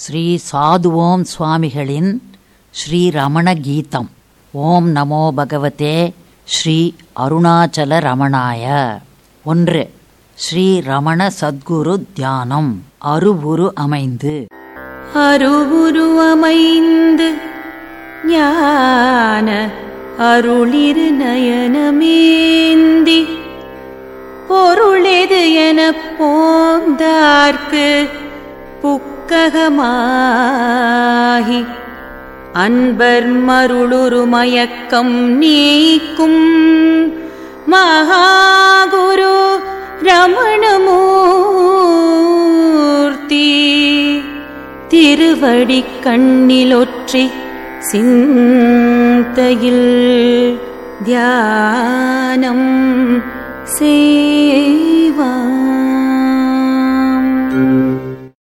ஸ்ரீ சாதுவோம் சுவாமிகளின் ஸ்ரீ ரமண கீதம் ஓம் நமோ பகவதே ஸ்ரீ அருணாச்சல ரமணாய ஒன்று ஸ்ரீ ரமண சத்குரு தியானம் அருவுரு அமைந்து அருவுருவமைந்து ஞான அருளிரு நயனமேந்தி பொருளெது எனப் போந்தார்க்கு புக்ககமாகி அன்பர் மருளுரு மயக்கம் நீக்கும் மகாகுரு ரமணமூர்த்தி திருவடி கண்ணிலொற்றி சிந்தையில் தியானம் செய்வாம்